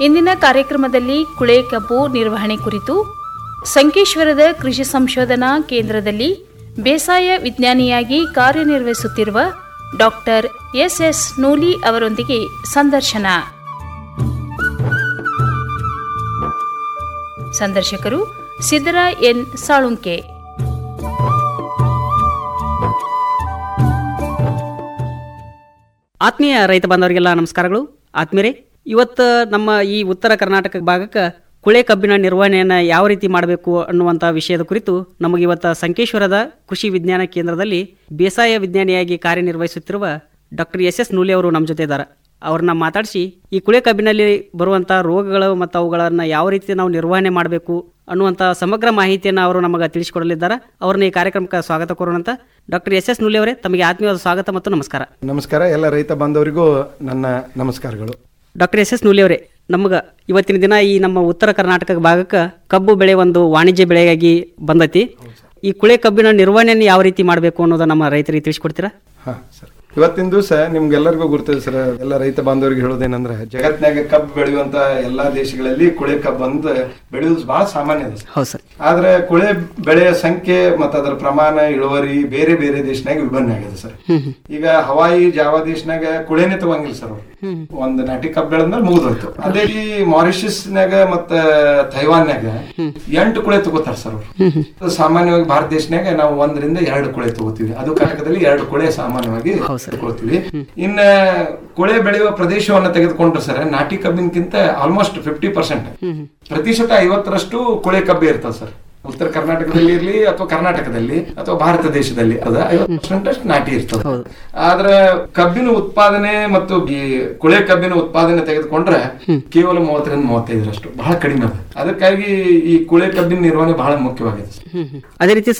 ಇಂದಿನ ಕಾರ್ಯಕ್ರಮದಲ್ಲಿ ಕುಳೆ ಕಬ್ಬು ನಿರ್ವಹಣೆ ಕುರಿತು ಸಂಕೇಶ್ವರದ ಕೃಷಿ ಸಂಶೋಧನಾ ಕೇಂದ್ರದಲ್ಲಿ ಬೇಸಾಯ ವಿಜ್ಞಾನಿಯಾಗಿ ಕಾರ್ಯನಿರ್ವಹಿಸುತ್ತಿರುವ ಡಾಕ್ಟರ್ ಎಸ್ ಎಸ್ ನೂಲಿ ಅವರೊಂದಿಗೆ ಸಂದರ್ಶನ ಸಂದರ್ಶಕರು ಸಿದ್ದರ ಎನ್ ಸಾಳುಂಕೆ ಆತ್ಮೀಯ ರೈತ ಬಾಂಧವರಿಗೆಲ್ಲ ನಮಸ್ಕಾರಗಳು ಆತ್ಮೀಯರೇ ಇವತ್ತು ನಮ್ಮ ಈ ಉತ್ತರ ಕರ್ನಾಟಕ ಭಾಗಕ್ಕೆ ಕುಳೆ ಕಬ್ಬಿನ ನಿರ್ವಹಣೆಯನ್ನು ಯಾವ ರೀತಿ ಮಾಡಬೇಕು ಅನ್ನುವಂಥ ವಿಷಯದ ಕುರಿತು ನಮಗೆ ಇವತ್ತು ಸಂಕೇಶ್ವರದ ಕೃಷಿ ವಿಜ್ಞಾನ ಕೇಂದ್ರದಲ್ಲಿ ಬೇಸಾಯ ವಿಜ್ಞಾನಿಯಾಗಿ ಕಾರ್ಯನಿರ್ವಹಿಸುತ್ತಿರುವ ಡಾಕ್ಟರ್ ಎಸ್ ಎಸ್ ನೂಲಿ ಅವರು ನಮ್ಮ ಜೊತೆ ಇದ್ದಾರೆ ಅವ್ರನ್ನ ಮಾತಾಡಿಸಿ ಈ ಕುಳೆ ಕಬ್ಬಿನಲ್ಲಿ ಬರುವಂಥ ರೋಗಗಳು ಮತ್ತು ಅವುಗಳನ್ನು ಯಾವ ರೀತಿ ನಾವು ನಿರ್ವಹಣೆ ಮಾಡಬೇಕು ಅನ್ನುವಂಥ ಸಮಗ್ರ ಮಾಹಿತಿಯನ್ನು ಅವರು ನಮಗೆ ತಿಳಿಸಿಕೊಡಲಿದ್ದಾರೆ ಅವ್ರನ್ನ ಈ ಕಾರ್ಯಕ್ರಮಕ್ಕೆ ಸ್ವಾಗತ ಕೋರೋಣ ಅಂತ ಡಾಕ್ಟರ್ ಎಸ್ ಎಸ್ ನೂಲಿ ಅವರೇ ತಮಗೆ ಆತ್ಮೀಯವಾದ ಸ್ವಾಗತ ಮತ್ತು ನಮಸ್ಕಾರ ನಮಸ್ಕಾರ ಎಲ್ಲ ರೈತ ಬಾಂಧವರಿಗೂ ನನ್ನ ನಮಸ್ಕಾರಗಳು ಡಾಕ್ಟರ್ ಎಸ್ ಎಸ್ ನೂಲಿ ಅವರೇ ನಮ್ಗೆ ಇವತ್ತಿನ ದಿನ ಈ ನಮ್ಮ ಉತ್ತರ ಕರ್ನಾಟಕ ಭಾಗಕ್ಕೆ ಕಬ್ಬು ಬೆಳೆ ಒಂದು ವಾಣಿಜ್ಯ ಬೆಳೆಯಾಗಿ ಬಂದೈತಿ ಈ ಕುಳೆ ಕಬ್ಬಿನ ನಿರ್ವಹಣೆಯನ್ನು ಯಾವ ರೀತಿ ಮಾಡಬೇಕು ಅನ್ನೋದು ನಮ್ಮ ರೈತರಿಗೆ ತಿಳಿಸ್ಕೊಡ್ತೀರಾ ಹಾ ಸರ್ ಇವತ್ತಿನ ದಿವಸ ನಿಮ್ಗೆಲ್ಲರಿಗೂ ಗುರ್ತದೆ ಸರ್ ಎಲ್ಲ ರೈತ ಬಾಂಧವರಿಗೆ ಹೇಳೋದೇನಂದ್ರೆ ಜಗತ್ನಾಗ ಕಬ್ಬು ಬೆಳೆಯುವಂತ ಎಲ್ಲಾ ದೇಶಗಳಲ್ಲಿ ಕುಳೆ ಕಬ್ಬು ಅಂತ ಬೆಳೆಯೋದು ಬಹಳ ಸಾಮಾನ್ಯ ಇದೆ ಸರ್ ಹೌದು ಸರ್ ಆದ್ರೆ ಕುಳೆ ಬೆಳೆಯ ಸಂಖ್ಯೆ ಮತ್ತು ಅದರ ಪ್ರಮಾಣ ಇಳುವರಿ ಬೇರೆ ಬೇರೆ ದೇಶನಾಗ ವಿಭಿನ್ನ ಆಗಿದೆ ಸರ್ ಈಗ ಹವಾಯಿ ಜಾವಾ ದೇಶನಾಗ ಕುಳೆನೆ ತಗೊಂಗಿಲ್ಲ ಸರ್ ಅವ್ರು ಒಂದ್ ನಾಟಿ ಕಬ್ಬು ಬೆಳೆದ್ಮೇಲೆ ಮುಗಿದೋಯ್ತು ಅದೇ ಈ ಮಾರಿಷಸ್ನಾಗ ಮತ್ತ ಥೈವಾನ್ಯಾಗ ಎಂಟು ಕುಳೆ ತಗೋತಾರ ಸರ್ ಅವ್ರು ಸಾಮಾನ್ಯವಾಗಿ ಭಾರತ ದೇಶನಾಗ ನಾವು ಒಂದರಿಂದ ಎರಡು ಕುಳೆ ತಗೋತೀವಿ ಅದು ಕರ್ನಾಟಕದಲ್ಲಿ ಎರಡು ಕುಳೆ ಸಾಮಾನ್ಯವಾಗಿ ತಗೊಳ್ತೀವಿ ಇನ್ನ ಕುಳೆ ಬೆಳೆಯುವ ಪ್ರದೇಶವನ್ನ ತೆಗೆದುಕೊಂಡ್ರೆ ಸರ್ ನಾಟಿ ಕಬ್ಬಿನಕ್ಕಿಂತ ಆಲ್ಮೋಸ್ಟ್ ಫಿಫ್ಟಿ ಪರ್ಸೆಂಟ್ ಪ್ರತಿಶತ ಐವತ್ತರಷ್ಟು ಕುಳೆ ಕಬ್ಬೆ ಇರ್ತದೆ ಸರ್ ಉತ್ತರ ಕರ್ನಾಟಕದಲ್ಲಿ ಇರ್ಲಿ ಅಥವಾ ಕರ್ನಾಟಕದಲ್ಲಿ ಅಥವಾ ಭಾರತ ದೇಶದಲ್ಲಿ ಅದ ಐವತ್ತು ಪರ್ಸೆಂಟ್ ಅಷ್ಟು ನಾಟಿ ಇರ್ತದೆ ಆದ್ರೆ ಕಬ್ಬಿನ ಉತ್ಪಾದನೆ ಮತ್ತು ಈ ಕುಳೆ ಕಬ್ಬಿನ ಉತ್ಪಾದನೆ ತೆಗೆದುಕೊಂಡ್ರೆ ಕೇವಲ ಮೂವತ್ತರಿಂದ ಮೂವತ್ತೈದರಷ್ಟು ಬಹಳ ಕಡಿಮೆ ಅದ ಅದಕ್ಕಾಗಿ ಈ ಕುಳೆ ಕಬ್ಬಿನ ನಿರ್ವಹಣೆ ಬಹಳ ಮುಖ್ಯವಾಗಿದೆ ಸರ್. ಅದೇ ರೀತಿ